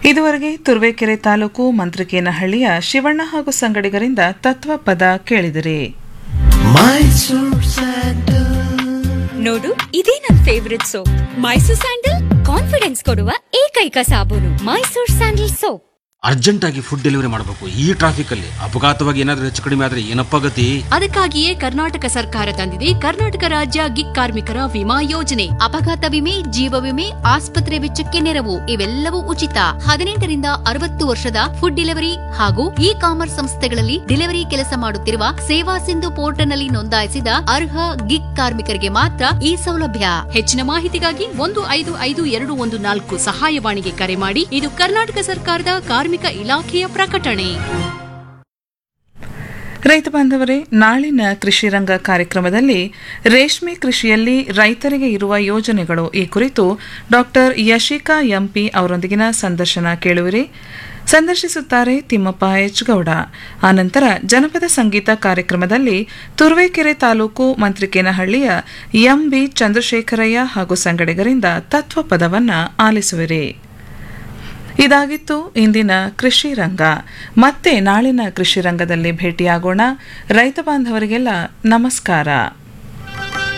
ಇದುವರೆಗೆ ತುರುವೇಕೆರೆ ತಾಲೂಕು ಮಂತ್ರಿಕೇನಹಳ್ಳಿಯ ಶಿವಣ್ಣ ಹಾಗೂ ಸಂಗಡಿಗರಿಂದ ತತ್ವಪದ ಕೇಳಿದಿರಿ ನೋಡು ಇದೇ ನನ್ favourite soap Mysore sandal confidence ಕೊಡುವ ಏಕೈಕ ಸಾಬೂನು ಮೈಸೂರ್ ಸ್ಯಾಂಡಲ್ ಸೋಪ್ ಅರ್ಜೆಂಟ್ ಆಗಿ ಫುಡ್ ಡೆಲಿವರಿ ಮಾಡಬೇಕು ಈ ಟ್ರಾಫಿಕ್ ಅಲ್ಲಿ ಅಪಘಾತವಾಗಿ ಏನಾದ್ರೂ ಹೆಚ್ಚು ಕಡಿಮೆ ಆದ್ರೆ ಏನಪ್ಪ ಗತಿ ಅದಕ್ಕಾಗಿಯೇ ಕರ್ನಾಟಕ ಸರ್ಕಾರ ತಂದಿದೆ ಕರ್ನಾಟಕ ರಾಜ್ಯ ಗಿಗ್ ಕಾರ್ಮಿಕರ ವಿಮಾ ಯೋಜನೆ ಅಪಘಾತ ವಿಮೆ ಜೀವ ವಿಮೆ ಆಸ್ಪತ್ರೆ ವೆಚ್ಚಕ್ಕೆ ನೆರವು ಇವೆಲ್ಲವೂ ಉಚಿತ ಹದಿನೆಂಟರಿಂದ ಅರವತ್ತು ವರ್ಷದ ಫುಡ್ ಡೆಲಿವರಿ ಹಾಗೂ ಇ ಕಾಮರ್ಸ್ ಸಂಸ್ಥೆಗಳಲ್ಲಿ ಡೆಲಿವರಿ ಕೆಲಸ ಮಾಡುತ್ತಿರುವ ಸೇವಾ ಸಿಂಧು ಪೋರ್ಟಲ್ನಲ್ಲಿ ನೋಂದಾಯಿಸಿದ ಅರ್ಹ ಗಿಗ್ ಕಾರ್ಮಿಕರಿಗೆ ಮಾತ್ರ ಈ ಸೌಲಭ್ಯ ಹೆಚ್ಚಿನ ಮಾಹಿತಿಗಾಗಿ ಒಂದು ಐದು ಐದು ಎರಡು ಒಂದು ನಾಲ್ಕು ಸಹಾಯವಾಣಿಗೆ ಕರೆ ಮಾಡಿ ಇದು ಕರ್ನಾಟಕ ಸರ್ಕಾರದ ಕಾರ್ಮಿಕ ಇಲಾಖೆಯ ಪ್ರಕಟಣೆ ರೈತ ಬಾಂಧವರೇ ನಾಳಿನ ಕೃಷಿ ರಂಗ ಕಾರ್ಯಕ್ರಮದಲ್ಲಿ ರೇಷ್ಮೆ ಕೃಷಿಯಲ್ಲಿ ರೈತರಿಗೆ ಇರುವ ಯೋಜನೆಗಳು ಈ ಕುರಿತು ಡಾಕ್ಟರ್ ಯಶಿಕಾ ಎಂಪಿ ಅವರೊಂದಿಗಿನ ಸಂದರ್ಶನ ಕೇಳುವಿರಿ ಸಂದರ್ಶಿಸುತ್ತಾರೆ ತಿಮ್ಮಪ್ಪ ಎಚ್ ಗೌಡ ಆನಂತರ ಜನಪದ ಸಂಗೀತ ಕಾರ್ಯಕ್ರಮದಲ್ಲಿ ತುರುವೇಕೆರೆ ತಾಲೂಕು ಮಂತ್ರಿಕೇನಹಳ್ಳಿಯ ಎಂಬಿ ಚಂದ್ರಶೇಖರಯ್ಯ ಹಾಗೂ ಸಂಗಡಿಗರಿಂದ ತತ್ವಪದವನ್ನ ಆಲಿಸುವಿರಿ ಇದಾಗಿತ್ತು ಇಂದಿನ ಕೃಷಿ ರಂಗ ಮತ್ತೆ ನಾಳಿನ ಕೃಷಿ ರಂಗದಲ್ಲಿ ಭೇಟಿಯಾಗೋಣ ರೈತ ಬಾಂಧವರಿಗೆಲ್ಲ ನಮಸ್ಕಾರ